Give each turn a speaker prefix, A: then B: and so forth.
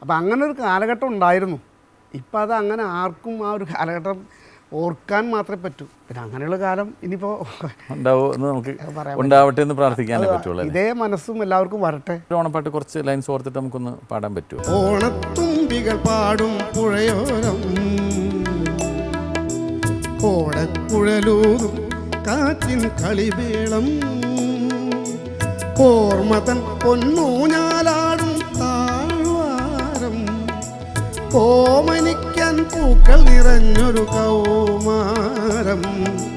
A: അപ്പം അങ്ങനെ ഒരു കാലഘട്ടം ഉണ്ടായിരുന്നു ഇപ്പം അത് അങ്ങനെ ആർക്കും ആ ഒരു കാലഘട്ടം ഓർക്കാൻ മാത്രമേ പറ്റൂ പിന്നെ അങ്ങനെയുള്ള കാലം ഇനിയിപ്പോൾ
B: ഉണ്ടാവും എന്ന് നമുക്ക്
A: പറയാൻ
B: ഉണ്ടാവട്ടെ എന്ന് പ്രാർത്ഥിക്കാനേ പറ്റുള്ളൂ അല്ലേ
A: ഇതേ മനസ്സും എല്ലാവർക്കും വരട്ടെ
B: ഒരു ഓണപ്പാട്ട് കുറച്ച് ലൈൻസ് ഓർത്തിട്ട് നമുക്കൊന്ന് പാടാൻ പറ്റുമോ
A: ഓണത്തുമ്പികൾ പാടും പുഴയോരം ഓടക്കുഴലൂതും കാറ്റിൻ കളിവേളം ഓർമ്മതൻ പൊന്നൂഞ്ഞാലാടും താഴ്വാരം ഓമനിക്കാൻ പൂക്കൾ നിറഞ്ഞൊരു കൗമാരം